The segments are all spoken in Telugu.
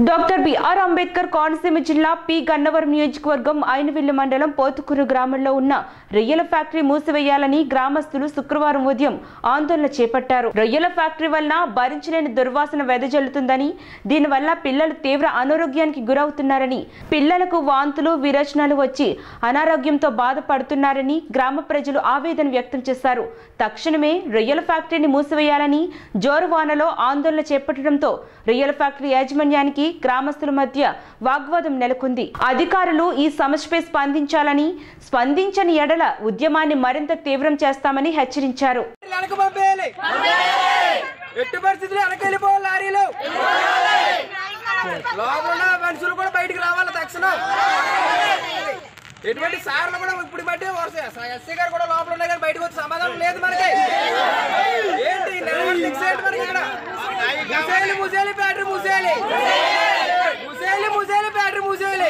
డాక్టర్ బిఆర్ అంబేద్కర్ కోనసీమ జిల్లా పి గన్నవరం నియోజకవర్గం ఐనవిల్లు మండలం పోతుకూరు గ్రామంలో ఉన్న రొయ్యల ఫ్యాక్టరీ మూసివేయాలని గ్రామస్తులు శుక్రవారం ఉదయం ఆందోళన చేపట్టారు రొయ్యల ఫ్యాక్టరీ వలన భరించలేని దుర్వాసన వెదజల్లుతుందని దీనివల్ల పిల్లలు తీవ్ర అనారోగ్యానికి గురవుతున్నారని పిల్లలకు వాంతులు విరచనలు వచ్చి అనారోగ్యంతో బాధపడుతున్నారని గ్రామ ప్రజలు ఆవేదన వ్యక్తం చేశారు తక్షణమే రొయ్యల ఫ్యాక్టరీని మూసివేయాలని జోరువానలో ఆందోళన చేపట్టడంతో రొయ్యల ఫ్యాక్టరీ యాజమాన్యానికి గ్రామస్తుల మధ్య వాగ్వాదం నెలకొంది అధికారులు ఈ సమస్యపై స్పందించాలని స్పందించని ఎడల ఉద్యమాన్ని మరింత తీవ్రం చేస్తామని హెచ్చరించారు వెనక పంపేయాలి ఎట్టి పరిస్థితులు వెనక వెళ్ళిపోవాలి లారీలు లోపల ఉన్న మనుషులు కూడా బయటికి రావాలి తక్షణం ఎటువంటి సార్లు కూడా ఇప్పుడు బట్టి ఎస్సీ గారు కూడా లోపల ఉన్నాయి కానీ బయటకు వచ్చి సమాధానం లేదు మనకి ఏంటి నిలబడి ఫిక్స్ ఏంటి మనకి ఇక్కడ ముసేలి ముసేలి బ్యాటరీ ముసేలి ముసేలి ముసేలి బ్యాటరీ ముసేలి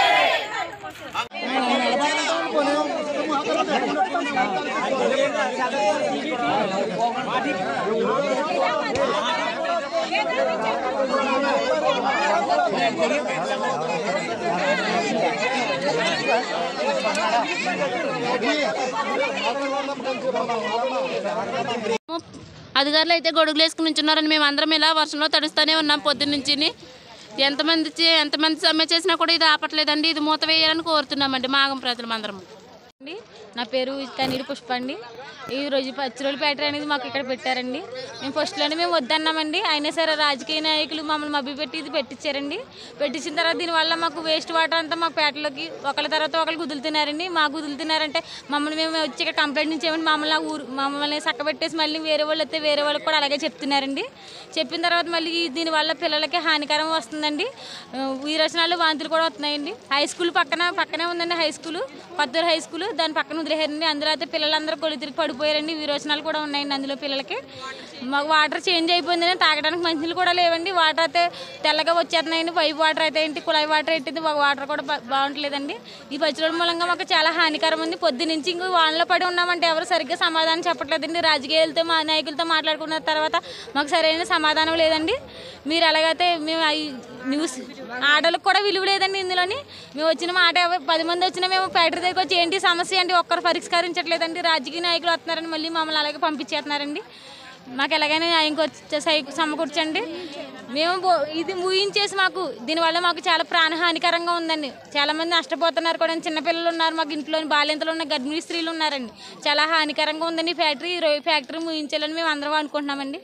అధికారులు అయితే గొడుగులు వేసుకుని ఉంచున్నారని మేము అందరం ఇలా వర్షంలో తడుస్తూనే ఉన్నాం పొద్దున్న నుంచి ఎంతమంది చే- ఎంతమంది సమ్మె చేసినా కూడా ఇది ఆపట్లేదండి ఇది మూత వేయాలని కోరుతున్నామండి మాగం ప్రజలం అందరం అండి నా పేరు కనీడి పుష్ప అండి ఈ రోజు పచ్చిరోలు ఫ్యాక్టరీ అనేది మాకు ఇక్కడ పెట్టారండి మేము ఫస్ట్లోనే మేము వద్దన్నామండి అయినా సరే రాజకీయ నాయకులు మమ్మల్ని మభ్య పెట్టి ఇది పెట్టించారండి పెట్టించిన తర్వాత దీనివల్ల మాకు వేస్ట్ వాటర్ అంతా మా పేటలోకి ఒకళ్ళ తర్వాత ఒకళ్ళు కుదులుతున్నారండి మాకు కుదులుతున్నారంటే మమ్మల్ని మేము వచ్చి ఇక్కడ కంప్లైంట్ ఇచ్చామని మమ్మల్ని ఆ ఊరు మమ్మల్ని చక్కబెట్టేసి మళ్ళీ వేరే వాళ్ళు వస్తే వేరే వాళ్ళకి కూడా అలాగే చెప్తున్నారండి చెప్పిన తర్వాత మళ్ళీ ఈ- దీనివల్ల పిల్లలకి హానికరం వస్తుందండి ఆ, విరచనాలు వాంతులు కూడా వస్తున్నాయండి హై స్కూల్ పక్కన పక్కనే ఉందండి high school Kotturu high school దాని పక్కన వదిలేరండి అందులో అయితే పిల్లలందరూ కొలు తిరిగి పడిపోయారండి విరోచనాలు కూడా ఉన్నాయండి అందులో పిల్లలకి మాకు వాటర్ చేంజ్ అయిపోయిందని తాగడానికి మంచినీళ్ళు కూడా లేవండి వాటర్ అయితే తెల్లగా వచ్చేస్తున్నాయండి పైప్ వాటర్ అయితే ఏంటి కుళాయి వాటర్ ఏంటి వాటర్ కూడా బా- బాగుంటలేదండి ఈ పచ్చిరోడ్ మూలంగా మాకు చాలా హానికరం ఉంది పొద్దు నుంచి ఇంకో వానలో పడి ఉన్నామంటే ఎవరు సరిగ్గా సమాధానం చెప్పట్లేదండి రాజకీయాలతో మా నాయకులతో మాట్లాడుకున్న తర్వాత మాకు సరైన సమాధానం లేదండి మీరు ఎలాగైతే మేము ఈ న్యూస్ ఆటలకు కూడా విలువ లేదండి ఇందులోని మేము వచ్చిన మాట ఎవ- పది మంది వచ్చినా మేము ఫ్యాక్టరీ దగ్గరికి వచ్చి ఏంటి సమస్య అంటే ఒక్కరు పరిష్కరించట్లేదండి రాజకీయ నాయకులు వస్తున్నారని మళ్ళీ మమ్మల్ని అలాగే పంపించేస్తున్నారండి మాకు ఎలాగైనా న్యాయం కూర్చ- సై- సమకూర్చండి మేము బో- ఇది ఊహించేసి మాకు దీనివల్ల మాకు చాలా ప్రాణహానికరంగా ఉందండి చాలా మంది నష్టపోతున్నారు కూడా చిన్నపిల్లలు ఉన్నారు మాకు ఇంట్లోని బాలింతలు ఉన్న గర్భిణీ స్త్రీలు ఉన్నారండి చాలా హానికరంగా ఉందండి ఈ ఫ్యాక్టరీ ఈ రొయ్య ఫ్యాక్టరీ ముగించాలని మేము అందరం అనుకుంటున్నామండి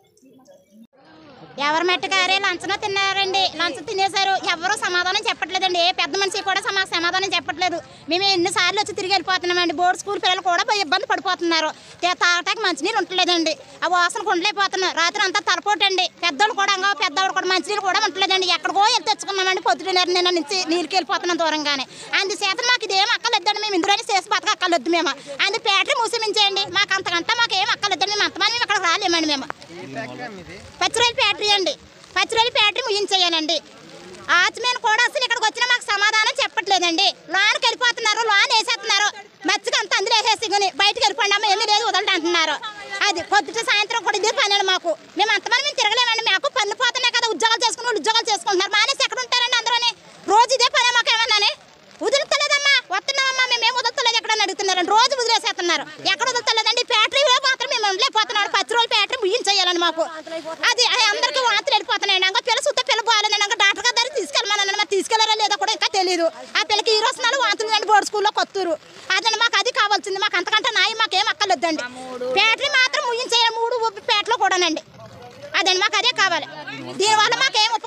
ఎవరి మెట్టగారే లంచన తిన్నారండి లంచం తినేశారు ఎవరు సమాధానం చెప్పట్లేదండి ఏ పెద్ద మనిషి కూడా సమా సమాధానం చెప్పట్లేదు మేము ఎన్నిసార్లు వచ్చి తిరిగి వెళ్ళిపోతున్నామండి బోర్డు స్కూల్ పిల్లలు కూడా పోయి ఇబ్బంది పడిపోతున్నారు తే- తాగటానికి మంచినీళ్ళు ఉండలేదండి ఆ వాసన ఉండలేకపోతున్నాం రాత్రి అంతా తలపోటండి పెద్దోళ్ళు కూడా ఇంకా పెద్దవాళ్ళు కూడా మంచినీళ్ళు కూడా ఉండలేదండి ఎక్కడికో వెళ్ళి తెచ్చుకున్నామండి పొద్దున నిన్న నుంచి నీరుకి వెళ్ళిపోతున్నాం దూరంగానే అందుచేత మాకు ఇదేం అక్కలేదండి మేము ఇందులోనే చేసి బతక అక్కలొద్దు మేము అందు పేటరీ మూసిమించేయండి మాకు అంతకంటే మాకు ఏం అక్కలేదండి మేము అంతమంది మేము అక్కడికి రాలేమండి మేము పచ్చిరోలు ఫ్యాక్టరీ అండి పచ్చిరోలు ఫ్యాక్టరీ ముగించేయాలండి ఆచ్మేన్ కూడా అసలు ఇక్కడికి వచ్చిన మాకు సమాధానం చెప్పట్లేదండి లోన్కి వెళ్ళిపోతున్నారు లోన్ వేసేస్తున్నారు మచ్చిగా అంతా అందులో వేసేసి ఇగోని బయటకు వెళ్ళిపోండి అమ్మ ఏమీ లేదు వదలడం అంటున్నారు అది పొద్దుట సాయంత్రం కూడా ఇదే పని అండి మాకు మేము అంతమంది మేము తిరగలేమండి మాకు పన్ను పోతున్నాయి కదా ఉద్యోగాలు చేసుకుని వాళ్ళు ఉద్యోగాలు చేసుకుంటున్నారు మానేసి ఎక్కడ ఉంటారండి అందరూని రోజు ఇదే పని మాకు ఏమన్నానే వదులుతలేదమ్మా వస్తున్నామమ్మా మేమేం వదులుతలేదు ఎక్కడ అడుగుతున్నారండి రోజు వదిలేసేస్తున్నారు ఎక్కడ వదులుతలేదండి ఫ్యాక్టరీలో మాత్రం మేము ఉండలేకపోతున్నాడు పచ్చి రోజులు ఫ్యాక్టరీ ముగించేయాలని మాకు అది అది అందరికీ వాంతులు వెళ్ళిపోతున్నాయండి ఇంకా పిల్ల సుత్త పిల్ల పోవాలని ఇంకా డాక్టర్ గారి దగ్గర తీసుకెళ్ళమని మరి తీసుకెళ్లారో లేదో కూడా ఇంకా తెలియదు ఆ పిల్లకి ఈ రోజు నాలుగు వాంతులు అండి బోర్డు స్కూల్లో కొత్తూరు అదండి మాకు అది కావాల్సింది మాకు అంతకంటే నాయి మాకేం అక్కర్లేదండి ఫ్యాక్టరీ మాత్రం ముగించేయాలి మూడు పేటలో కూడానండి అదండి మాకు అదే కావాలి దీనివల్ల మాకేం ఉపయోగం